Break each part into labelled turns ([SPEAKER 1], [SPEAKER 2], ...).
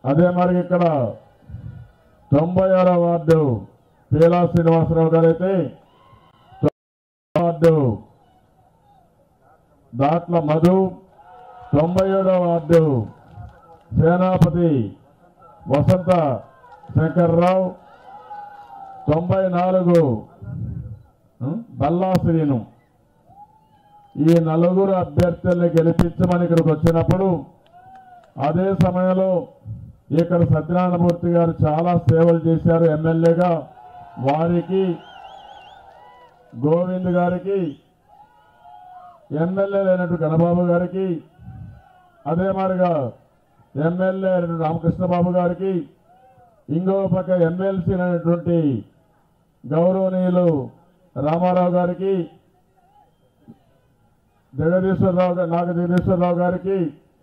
[SPEAKER 1] అదే మరి ఇక్కడ తొంభై ఆరో వార్డు పీలా శ్రీనివాసరావు గారైతే వార్డు దాట్ల మధు తొంభై ఏడో వార్డు సేనాపతి వసంత శంకర్రావు తొంభై నాలుగు ఉం, బల్లా శ్రీను ఈ నలుగురు అభ్యర్థుల్ని గెలిపించమని ఇక్కడికి వచ్చినప్పుడు అదే సమయంలో ఇక్కడ సత్యనారాయణమూర్తి గారు చాలా సేవలు చేశారు ఎమ్మెల్యేగా వారికి గోవింద్ గారికి ఎమ్మెల్యే అయినట్టు గణబాబు గారికి అదే మాదిరిగా ఎమ్మెల్యే అయినటువంటి రామకృష్ణబాబు గారికి ఇంకో పక్క ఎమ్మెల్సీ అయినటువంటి గౌరవనీయులు రామారావు గారికి జగదీశ్వరరావు గా- నాగ జగదీశ్వరరావు గారికి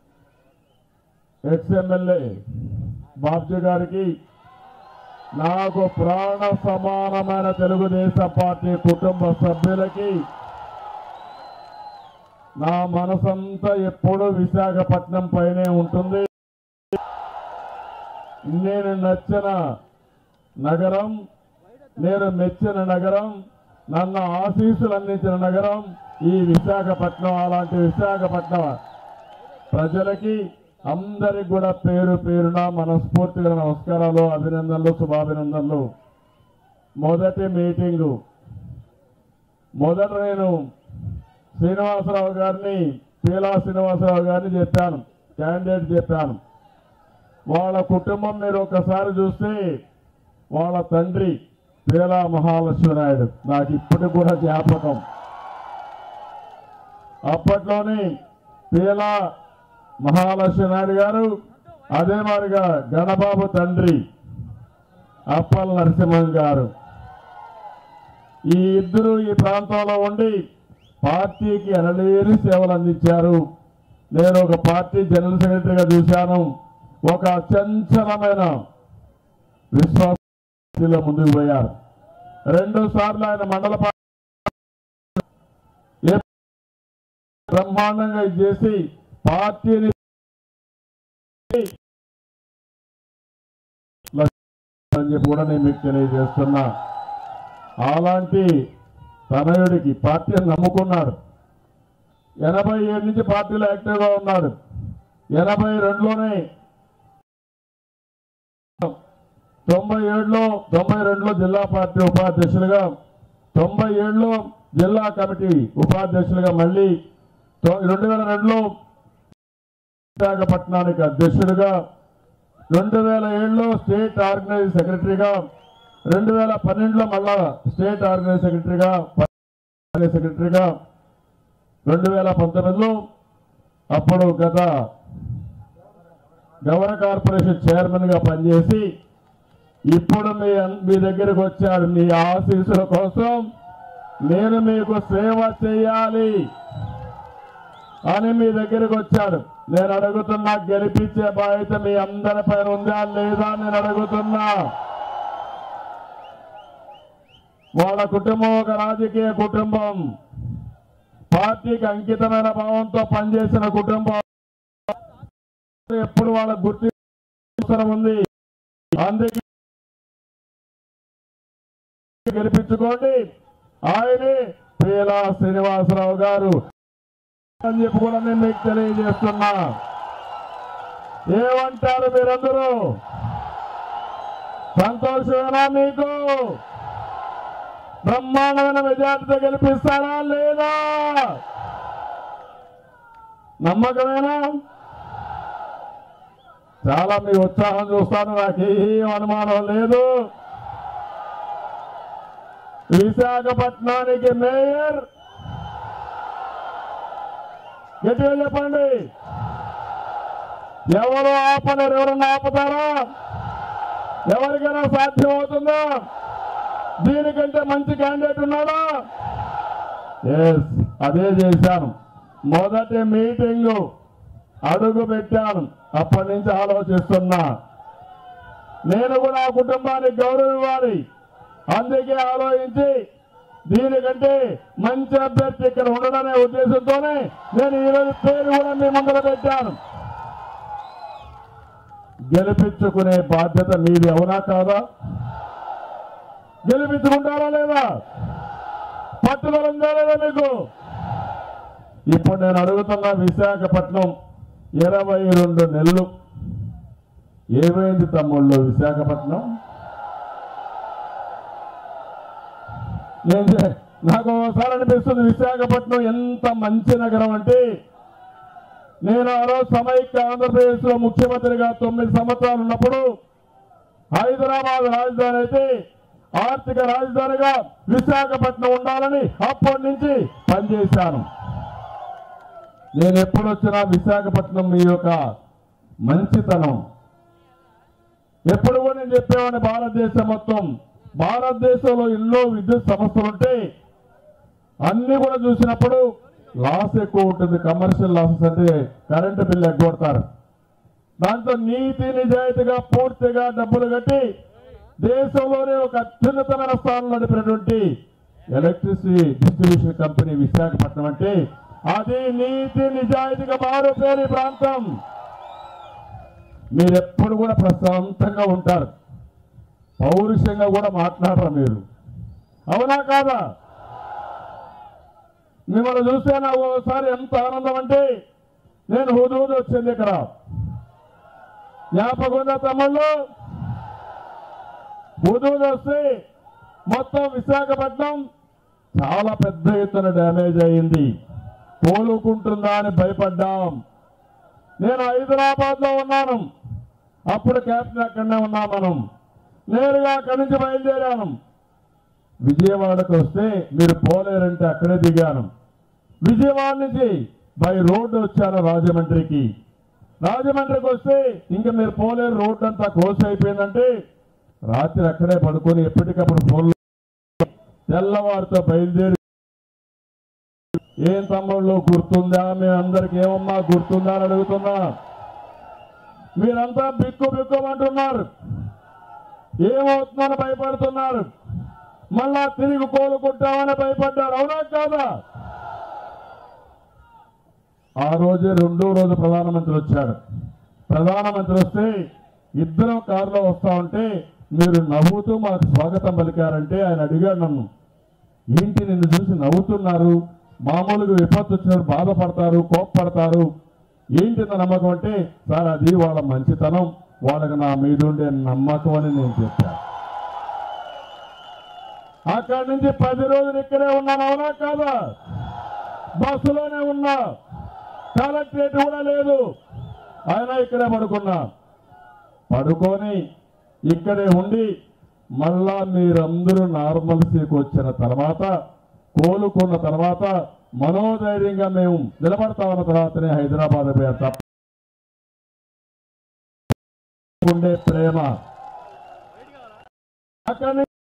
[SPEAKER 1] ఎక్స్ ఎమ్మెల్యే బాబ్జీ గారికి నాకు ప్రాణ సమానమైన తెలుగుదేశం పార్టీ కుటుంబ సభ్యులకి నా మనసంతా ఎప్పుడూ విశాఖపట్నం పైనే ఉంటుంది నేను నచ్చిన నగరం నేను మెచ్చిన నగరం నన్ను ఆశీస్సులు అందించిన నగరం ఈ విశాఖపట్నం అలాంటి విశాఖపట్నం ప్రజలకి అందరికి కూడా పేరు పేరున మనస్ఫూర్తిగా నమస్కారాలు అభినందనలు శుభాభినందనలు మొదటి మీటింగు మొదట నేను శ్రీనివాసరావు గారిని పీలా శ్రీనివాసరావు గారిని చెప్పాను క్యాండిడేట్ చెప్పాను వాళ్ళ కుటుంబం మీరు ఒకసారి చూస్తే వాళ్ళ తండ్రి పీలా మహాలక్ష్మి నాయుడు నాకు ఇప్పటికి కూడా జ్ఞాపకం అప్పట్లోనే పీలా మహాలక్ష్మి నాయుడు గారు అదే మాదిరిగా గణబాబు తండ్రి అప్పల నరసింహం గారు ఈ ఇద్దరు ఈ ప్రాంతంలో ఉండి పార్టీకి ఎనలేని సేవలు అందించారు నేను ఒక పార్టీ జనరల్ సెక్రటరీగా చూశాను ఒక అచంచలమైన విశ్వాసలో ముందుకు పోయారు రెండు సార్లు ఆయన మండల పా- ఏ బ్రహ్మాండంగా ఇది చేసి పార్టీని అని చెప్పి కూడా నేను మీకు తెలియజేస్తున్నా అలాంటి తనయుడికి పార్టీని నమ్ముకున్నాడు ఎనభై ఏడు నుంచి పార్టీలో యాక్టివ్గా ఉన్నాడు ఎనభై రెండులోనే తొంభై ఏడులో తొంభై రెండులో జిల్లా పార్టీ ఉపాధ్యక్షులుగా తొంభై ఏడులో జిల్లా కమిటీ ఉపాధ్యక్షులుగా మళ్ళీ తొ- రెండు వేల రెండులో విశాఖపట్నానికి అధ్యక్షుడిగా రెండు వేల ఏడులో స్టేట్ ఆర్గనైజ్ సెక్రటరీగా రెండు వేల పన్నెండులో మళ్ళా స్టేట్ ఆర్గనైజ్ సెక్రటరీగా ఆర్గనైజ్ సెక్రటరీగా రెండు వేల పంతొమ్మిదిలో అప్పుడు గత గవర్నర్ కార్పొరేషన్ చైర్మన్ గా పనిచేసి ఇప్పుడు మీ అన్- మీ దగ్గరకు వచ్చాడు మీ ఆశీస్సుల కోసం నేను మీకు సేవ చేయాలి అని మీ దగ్గరకు వచ్చాడు నేను అడుగుతున్నా గెలిపించే బాధ్యత మీ అందరి పైన ఉందా లేదా నేను అడుగుతున్నా వాళ్ళ కుటుంబం ఒక రాజకీయ కుటుంబం పార్టీకి అంకితమైన భావంతో పనిచేసిన కుటుంబం ఎప్పుడు వాళ్ళ గుర్తు అవసరం ఉంది అందుకే గెలిపించుకోండి ఆయనే పీలా శ్రీనివాసరావు గారు అని చెప్పి కూడా నేను మీకు తెలియజేస్తున్నా ఏమంటారు మీరందరూ సంతోషమేనా మీకు బ్రహ్మాండమైన మెజార్టీతో గెలిపిస్తారా లేదా నమ్మకమేనా చాలా మీ ఉత్సాహం చూస్తాను నాకు ఏం అనుమానం లేదు విశాఖపట్నానికి మేయర్ గట్టిగా చెప్పండి ఎవరు ఆపలేరు ఎవరన్నా ఆపుతారా ఎవరికైనా సాధ్యం అవుతుందా దీనికంటే మంచి క్యాండిడేట్ ఉన్నాడా ఎస్ అదే చేశాను మొదటి మీటింగ్ అడుగు పెట్టాను అప్పటి నుంచి ఆలోచిస్తున్నా నేను కూడా ఆ కుటుంబానికి గౌరవం ఇవ్వాలి అందుకే ఆలోచించి దీనికంటే మంచి అభ్యర్థి ఇక్కడ ఉండడనే ఉద్దేశంతోనే నేను ఈరోజు పేరు కూడా మీ ముందర పెట్టాను గెలిపించుకునే బాధ్యత మీది అవునా కాదా గెలిపించుకుంటారా లేదా పట్టుదల ఉందా లేదా మీకు ఇప్పుడు నేను అడుగుతున్న విశాఖపట్నం ఇరవై రెండు నెలలు ఏమైంది తమ్ముళ్ళు విశాఖపట్నం నేను చే- నాకు ఒకసారి అనిపిస్తుంది విశాఖపట్నం ఎంత మంచి నగరం అంటే నేను ఆ రోజు సమైక్య ఆంధ్రప్రదేశ్ లో ముఖ్యమంత్రిగా తొమ్మిది సంవత్సరాలు ఉన్నప్పుడు హైదరాబాద్ రాజధాని అయితే ఆర్థిక రాజధానిగా విశాఖపట్నం ఉండాలని అప్పటి నుంచి పనిచేశాను నేను ఎప్పుడు వచ్చినా విశాఖపట్నం మీ యొక్క మంచితనం ఎప్పుడు కూడా నేను చెప్పేవాడిని భారతదేశం మొత్తం భారతదేశంలో ఎన్నో విద్యుత్ సమస్యలు ఉంటే అన్ని కూడా చూసినప్పుడు లాస్ ఎక్కువ ఉంటుంది కమర్షియల్ లాసెస్ అంటే కరెంటు బిల్లు ఎగ్గొడతారు దాంతో నీతి నిజాయితీగా పూర్తిగా డబ్బులు కట్టి దేశంలోనే ఒక అత్యున్నతమైన స్థానంలో నడిపినటువంటి ఎలక్ట్రిసిటీ డిస్ట్రిబ్యూషన్ కంపెనీ విశాఖపట్నం అంటే అది నీతి నిజాయితీగా మారుపేరు ఈ ప్రాంతం మీరు ఎప్పుడు కూడా ప్రశాంతంగా ఉంటారు పౌరుషంగా కూడా మాట్లాడరు మీరు అవునా కాదా మిమ్మల్ని చూస్తే నాకు ఒకసారి ఎంత ఆనందం అంటే నేను హుదూదు వచ్చింది ఇక్కడ జ్ఞాపకం ఉందా తమ్ముళ్ళు హుదూదు వస్తే మొత్తం విశాఖపట్నం చాలా పెద్ద ఎత్తున డ్యామేజ్ అయింది కోలుకుంటుందా అని భయపడ్డాం నేను హైదరాబాద్ లో ఉన్నాను అప్పుడు క్యాప్టెన్ అక్కడనే ఉన్నాం మనం నేరుగా అక్కడి నుంచి బయలుదేరాను విజయవాడకు వస్తే మీరు పోలేరంటే అక్కడే దిగాను విజయవాడ నుంచి బై రోడ్డు వచ్చాను రాజమండ్రికి రాజమండ్రికి వస్తే ఇంకా మీరు పోలేరు రోడ్డు అంతా క్లోజ్ అయిపోయిందంటే రాత్రి అక్కడే పడుకొని ఎప్పటికప్పుడు ఫోన్లో తెల్లవారితో బయలుదేరి ఏం తమ్ముళ్ళు గుర్తుందా మీ అందరికి ఏమమ్మా గుర్తుందా అని అడుగుతున్నా మీరంతా బిక్కు బిక్కుమంటున్నారు ఏమవుతుందని భయపడుతున్నారు మళ్ళా తిరిగి కోలుకుంటామని భయపడ్డారు అవునా కాదా ఆ రోజే రెండో రోజు ప్రధానమంత్రి వచ్చాడు ప్రధానమంత్రి వస్తే ఇద్దరం కారులో వస్తా ఉంటే మీరు నవ్వుతూ మాకు స్వాగతం పలికారంటే ఆయన అడిగాడు నన్ను ఏంటి నిన్ను చూసి నవ్వుతున్నారు మామూలుగా విపత్తు వచ్చినప్పుడు బాధపడతారు కోప్పడతారు ఏంటి నా నమ్మకం అంటే సార్ అది వాళ్ళ మంచితనం వాళ్ళకి నా మీద ఉండే నమ్మకం అని నేను చెప్పాను అక్కడి నుంచి పది రోజులు ఇక్కడే ఉన్నాను అవునా కాదా బస్సులోనే ఉన్నా కలెక్టరేట్ కూడా లేదు ఆయన ఇక్కడే పడుకున్నా పడుకొని ఇక్కడే ఉండి మళ్ళా మీరందరూ నార్మల్సీకి వచ్చిన తర్వాత కోలుకున్న తర్వాత మనోధైర్యంగా మేము నిలబడతామన్న తర్వాతనే హైదరాబాద్ పోయారు తప్ప ఉండే ప్రేమ అక్కడి నుంచి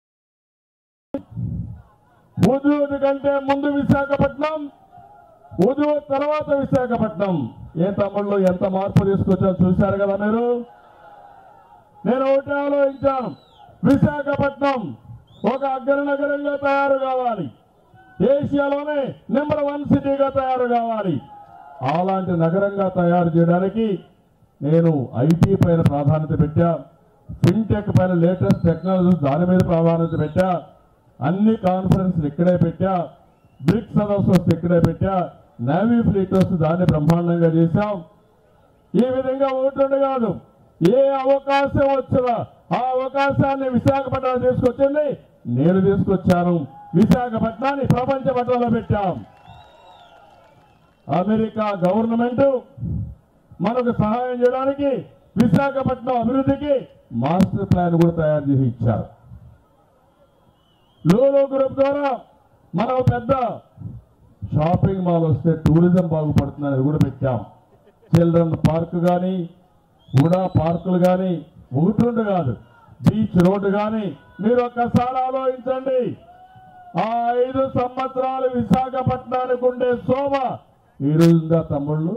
[SPEAKER 1] హుదూద్ కంటే ముందు విశాఖపట్నం హుదూద్ తర్వాత విశాఖపట్నం ఏ తమ్ముళ్ళు ఎంత మార్పు తీసుకొచ్చారో చూశారు కదా మీరు నేను ఒకటి ఆలోచించాను విశాఖపట్నం ఒక అగ్రనగరంగా తయారు కావాలి ఏషియాలోనే నెంబర్ వన్ సిటీగా తయారు కావాలి అలాంటి నగరంగా తయారు చేయడానికి నేను ఐటీ పైన ప్రాధాన్యత పెట్టా ఫిన్టెక్ పైన లేటెస్ట్ టెక్నాలజీస్ దాని మీద ప్రాధాన్యత పెట్టా అన్ని కాన్ఫరెన్స్ ఇక్కడే పెట్టా బ్రిక్స్ సదస్సు వస్తే ఇక్కడే పెట్టా నేవీ ఫ్లీట్ వస్తే దాన్ని బ్రహ్మాండంగా చేశాం ఈ విధంగా ఒకటి కాదు ఏ అవకాశం వచ్చినా ఆ అవకాశాన్ని విశాఖపట్నం తీసుకొచ్చింది నేను తీసుకొచ్చాను విశాఖపట్నాన్ని ప్రపంచ పట్టణంలో పెట్టాం అమెరికా గవర్నమెంట్ మనకు సహాయం చేయడానికి విశాఖపట్నం అభివృద్ధికి మాస్టర్ ప్లాన్ కూడా తయారు చేసి ఇచ్చారు లోలో గ్రూప్ ద్వారా మనం పెద్ద షాపింగ్ మాల్ వస్తే టూరిజం బాగుపడుతుందని కూడా పెట్టాం చిల్డ్రన్ పార్క్ కానీ కూడా పార్కులు కానీ ఒకటి రెండు కాదు బీచ్ రోడ్డు కానీ మీరు ఒక్కసారి ఆలోచించండి ఆ ఐదు సంవత్సరాలు విశాఖపట్నానికి ఉండే శోభ ఈ రోజుందా తమ్ముళ్ళు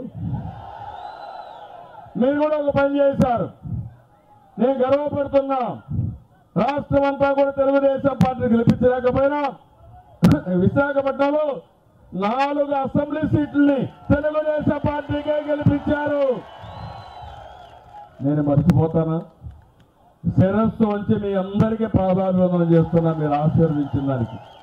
[SPEAKER 1] మీరు కూడా ఒక పని చేశారు నేను గర్వపడుతున్నా రాష్ట్రం అంతా కూడా తెలుగుదేశం పార్టీ గెలిపించలేకపోయినా విశాఖపట్నంలో నాలుగు అసెంబ్లీ సీట్లని తెలుగుదేశం పార్టీకే గెలిపించారు నేను మర్చిపోతానా శిరస్సు ఉంచి మీ అందరికీ పాదాభివందనం చేస్తున్నా మీరు ఆశీర్వదించిన దానికి